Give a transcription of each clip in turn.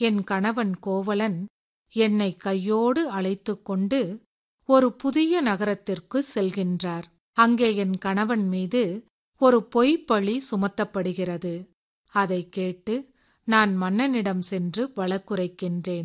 என் கணவன் கோவலன் என்னை கையோடு அழைத்துக் கொண்டு ஒரு புதிய நகரத்திற்கு செல்கின்றார் அங்கே என் கணவன் மீது ஒரு பொய்ப்பழி சுமத்தப்படுகிறது அதைக் கேட்டு நான் மன்னனிடம் சென்று வழக்குரைக்கின்றேன்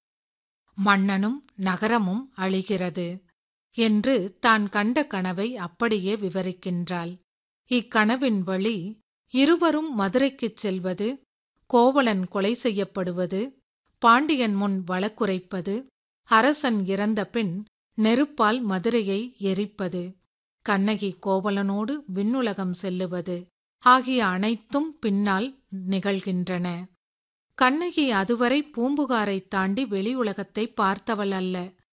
மன்னனும் நகரமும் அழிகிறது என்று தான் கண்ட கனவை அப்படியே விவரிக்கின்றாள் இக்கனவின் வழி இருவரும் மதுரைக்குச் செல்வது கோவலன் கொலை செய்யப்படுவது பாண்டியன் முன் வழக்குரைப்பது அரசன் இறந்த பின் நெருப்பால் மதுரையை எரிப்பது கண்ணகி கோவலனோடு விண்ணுலகம் செல்லுவது ஆகிய அனைத்தும் பின்னால் நிகழ்கின்றன கண்ணகி அதுவரை பூம்புகாரைத் தாண்டி வெளி உலகத்தை பார்த்தவள் அல்ல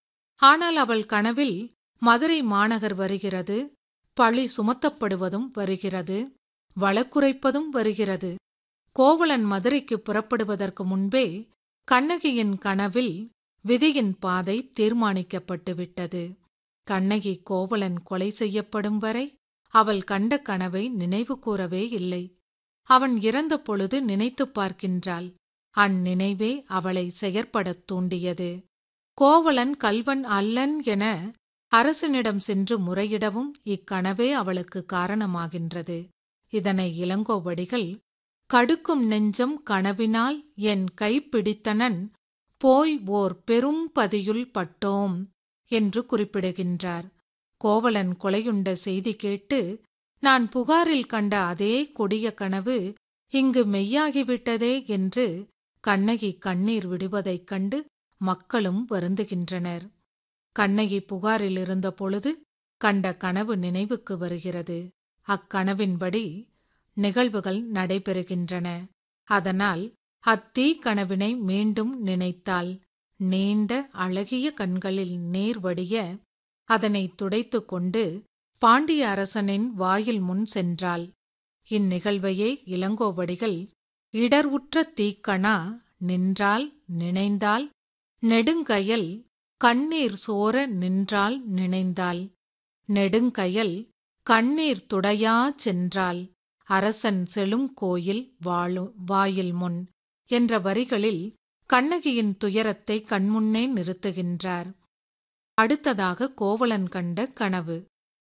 ஆனால் அவள் கனவில் மதுரை மாநகர் வருகிறது பழி சுமத்தப்படுவதும் வருகிறது வழக்குரைப்பதும் வருகிறது கோவலன் மதுரைக்கு புறப்படுவதற்கு முன்பே கண்ணகியின் கனவில் விதியின் பாதை தீர்மானிக்கப்பட்டுவிட்டது கண்ணகி கோவலன் கொலை செய்யப்படும் வரை அவள் கண்ட கனவை நினைவு கூறவே இல்லை அவன் இறந்த பொழுது நினைத்துப் பார்க்கின்றாள் அந்நினைவே அவளை செயற்படத் தூண்டியது கோவலன் கல்வன் அல்லன் என அரசனிடம் சென்று முறையிடவும் இக்கனவே அவளுக்கு காரணமாகின்றது இதனை இளங்கோவடிகள் கடுக்கும் நெஞ்சம் கனவினால் என் கைப்பிடித்தனன் போய் ஓர் பெரும் பதியுள் பட்டோம் என்று குறிப்பிடுகின்றார் கோவலன் கொலையுண்ட செய்தி கேட்டு நான் புகாரில் கண்ட அதே கொடிய கனவு இங்கு மெய்யாகிவிட்டதே என்று கண்ணகி கண்ணீர் விடுவதைக் கண்டு மக்களும் வருந்துகின்றனர் கண்ணகி புகாரில் இருந்த பொழுது கண்ட கனவு நினைவுக்கு வருகிறது அக்கனவின்படி நிகழ்வுகள் நடைபெறுகின்றன அதனால் அத்தீ கனவினை மீண்டும் நினைத்தாள் நீண்ட அழகிய கண்களில் நீர் வடிய அதனை துடைத்துக் கொண்டு பாண்டிய அரசனின் வாயில் முன் சென்றாள் இந்நிகழ்வையே இளங்கோவடிகள் இடர்வுற்ற தீக்கணா நின்றால் நினைந்தால் நெடுங்கயல் கண்ணீர் சோர நின்றால் நினைந்தாள் நெடுங்கயல் கண்ணீர் துடையா சென்றாள் அரசன் செழுங்கோயில் வாழு வாயில் முன் என்ற வரிகளில் கண்ணகியின் துயரத்தை கண்முன்னே நிறுத்துகின்றார் அடுத்ததாக கோவலன் கண்ட கனவு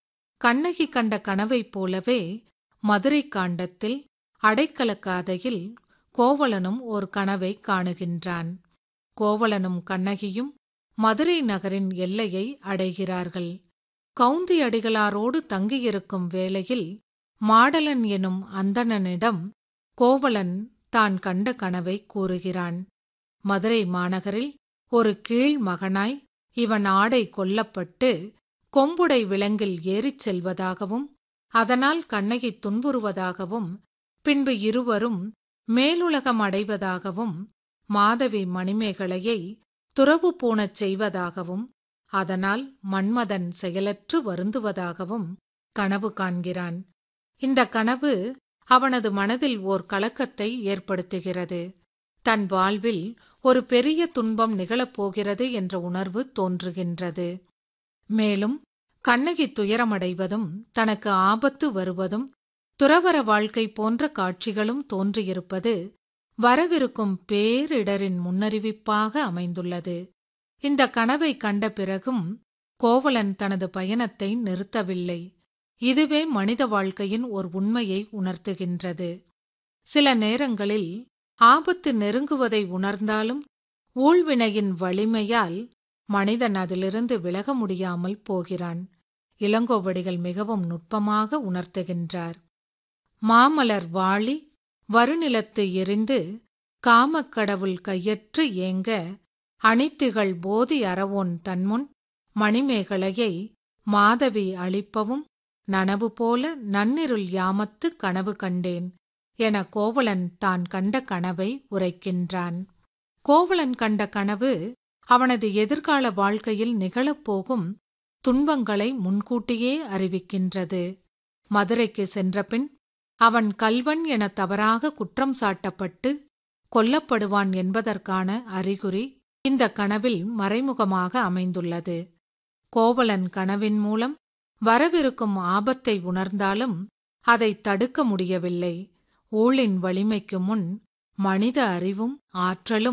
கண்ணகி கண்ட கனவைப் போலவே மதுரை காண்டத்தில் அடைக்கலக்காதையில் கோவலனும் ஒரு கனவை காணுகின்றான் கோவலனும் கண்ணகியும் மதுரை நகரின் எல்லையை அடைகிறார்கள் கவுந்தி அடிகளாரோடு தங்கியிருக்கும் வேளையில் மாடலன் எனும் அந்தணனிடம் கோவலன் தான் கண்ட கனவை கூறுகிறான் மதுரை மாநகரில் ஒரு கீழ் மகனாய் இவன் ஆடை கொல்லப்பட்டு கொம்புடை விலங்கில் ஏறிச் செல்வதாகவும் அதனால் கண்ணகி துன்புறுவதாகவும் பின்பு இருவரும் மேலுலகம் அடைவதாகவும் மாதவி மணிமேகலையை துறவு பூணச் செய்வதாகவும் அதனால் மன்மதன் செயலற்று வருந்துவதாகவும் கனவு காண்கிறான் இந்த கனவு அவனது மனதில் ஓர் கலக்கத்தை ஏற்படுத்துகிறது தன் வாழ்வில் ஒரு பெரிய துன்பம் நிகழப்போகிறது என்ற உணர்வு தோன்றுகின்றது மேலும் கண்ணகி துயரமடைவதும் தனக்கு ஆபத்து வருவதும் துறவர வாழ்க்கை போன்ற காட்சிகளும் தோன்றியிருப்பது வரவிருக்கும் பேரிடரின் முன்னறிவிப்பாக அமைந்துள்ளது இந்த கனவை கண்ட பிறகும் கோவலன் தனது பயணத்தை நிறுத்தவில்லை இதுவே மனித வாழ்க்கையின் ஒரு உண்மையை உணர்த்துகின்றது சில நேரங்களில் ஆபத்து நெருங்குவதை உணர்ந்தாலும் ஊழ்வினையின் வலிமையால் மனிதன் அதிலிருந்து விலக முடியாமல் போகிறான் இளங்கோவடிகள் மிகவும் நுட்பமாக உணர்த்துகின்றார் மாமலர் வாளி வருநிலத்து எரிந்து காமக்கடவுள் கையற்று ஏங்க அணித்திகள் போதி அறவோன் தன்முன் மணிமேகலையை மாதவி அளிப்பவும் நனவு போல நன்னிருள் யாமத்து கனவு கண்டேன் என கோவலன் தான் கண்ட கனவை உரைக்கின்றான் கோவலன் கண்ட கனவு அவனது எதிர்கால வாழ்க்கையில் நிகழப்போகும் துன்பங்களை முன்கூட்டியே அறிவிக்கின்றது மதுரைக்கு சென்றபின் அவன் கல்வன் என தவறாக குற்றம் சாட்டப்பட்டு கொல்லப்படுவான் என்பதற்கான அறிகுறி இந்த கனவில் மறைமுகமாக அமைந்துள்ளது கோவலன் கனவின் மூலம் வரவிருக்கும் ஆபத்தை உணர்ந்தாலும் அதை தடுக்க முடியவில்லை ஊழின் வலிமைக்கு முன் மனித அறிவும் ஆற்றலும்